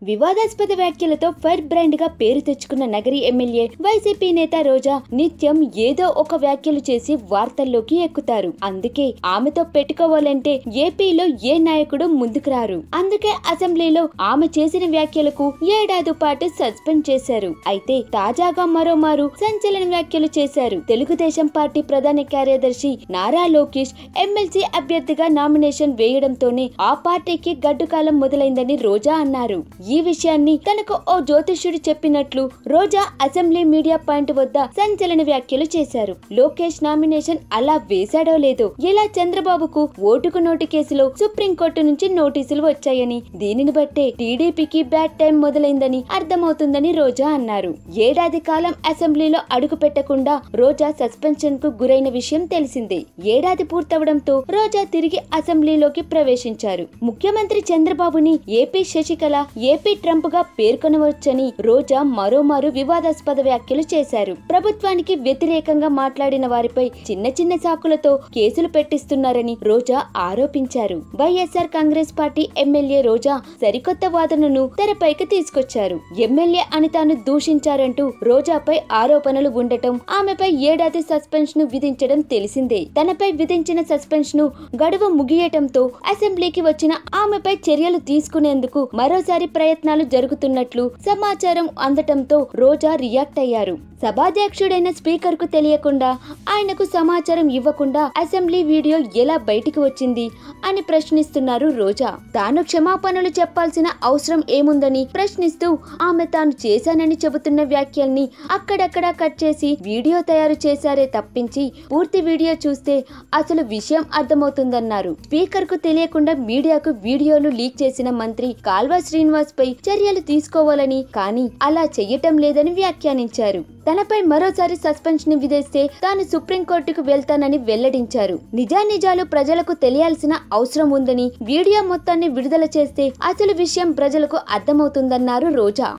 వివాదాస్పద వ్యాఖ్యలతో fire brand గా పేరు తెచ్చుకున్న నగరి ఎమ్మెల్యే వైసీపీ నేత రోజా నిత్యం ఏదో ఒక వ్యాఖ్యలు చేసి వార్తల్లోకి ఎక్కుతారు అందుకే ఆమెతో పెట్టుకోవాలంటే ఏపీలో ఏ నాయకుడు ముందుకు రారు అందుకే అసెంబ్లీలో ఆమె చేసిన వ్యాఖ్యలకు ఏడాది పాటు సస్పెండ్ చేశారు అయితే తాజాగా మరోమారు సంచలన వ్యాఖ్యలు చేశారు తెలుగుదేశం పార్టీ ప్రధాన కార్యదర్శి నారా లోకేష్ ఎమ్మెల్సీ అభ్యర్థిగా నామినేషన్ వేయడంతోనే ఆ పార్టీకి గడ్డుకాలం మొదలైందని రోజా అన్నారు ఈ విషయాన్ని తనకు ఓ జ్యోతిష్యుడు చెప్పినట్లు రోజా అసెంబ్లీ మీడియా పాయింట్ వద్ద సంచలన వ్యాఖ్యలు చేశారు లోకేష్ నామినేషన్ అలా వేశాడో లేదో ఇలా చంద్రబాబుకు ఓటుకు నోటు కేసులో సుప్రీంకోర్టు నుంచి నోటీసులు వచ్చాయని దీనిని బట్టే టీడీపీకి బ్యాడ్ టైం మొదలైందని అర్థమవుతుందని రోజా అన్నారు ఏడాది కాలం అసెంబ్లీలో అడుగు పెట్టకుండా రోజా సస్పెన్షన్ కు గురైన విషయం తెలిసిందే ఏడాది పూర్తవడంతో రోజా తిరిగి అసెంబ్లీలోకి ప్రవేశించారు ముఖ్యమంత్రి చంద్రబాబుని ఏపీ శశికళ ఏపీ ట్రంప్ గా పేర్కొనవచ్చని రోజా మరోమారు వివాదాస్పద వ్యాఖ్యలు చేశారు ప్రభుత్వానికి వ్యతిరేకంగా మాట్లాడిన వారిపై చిన్న చిన్న సాకులతో కేసులు పెట్టిస్తున్నారని రోజా ఆరోపించారు YSR Congress party MLA Roja సరికొత్త వాదనను తెరపైకి తీసుకొచ్చారు ఎమ్మెల్యే అని తాను దూషించారంటూ రోజాపై ఆరోపణలు ఉండటం ఆమెపై ఏడాది సస్పెన్షన్ విధించడం తెలిసిందే తనపై విధించిన సస్పెన్షన్ గడువు ముగియటంతో అసెంబ్లీకి వచ్చిన ఆమెపై చర్యలు తీసుకునేందుకు మరోసారి ప్రయత్నాలు జరుగుతున్నట్లు సమాచారం అందటంతో రోజా రియాక్ట్ అయ్యారు సభాధ్యక్షుడైన స్పీకర్ కు తెలియకుండా ఆయనకు సమాచారం ఇవ్వకుండా అసెంబ్లీ వీడియో ఎలా బయటికి వచ్చింది అని ప్రశ్నిస్తున్నారు రోజా తాను క్షమాపణలు చెప్పాల్సిన అవసరం ఏముందని ప్రశ్నిస్తూ ఆమె తాను చేశానని చెబుతున్న వ్యాఖ్యల్ని అక్కడక్కడ కట్ చేసి వీడియో తయారు చేశారే తప్పించి పూర్తి వీడియో చూస్తే అసలు విషయం అర్థమవుతుందన్నారు స్పీకర్ కు తెలియకుండా మీడియాకు వీడియోలు లీక్ చేసిన మంత్రి కాల్వ శ్రీనివాస్ పై చర్యలు తీసుకోవాలని కానీ అలా చెయ్యటం లేదని వ్యాఖ్యానించారు తనపై మరోసారి సస్పెన్షన్ విధిస్తే తాను సుప్రీంకోర్టుకు వెళ్తానని వెల్లడించారు నిజానిజాలు ప్రజలకు తెలియాల్సిన అవసరం ఉందని వీడియో మొత్తాన్ని విడుదల చేస్తే అసలు విషయం ప్రజలకు అర్థమవుతుందన్నారు రోజా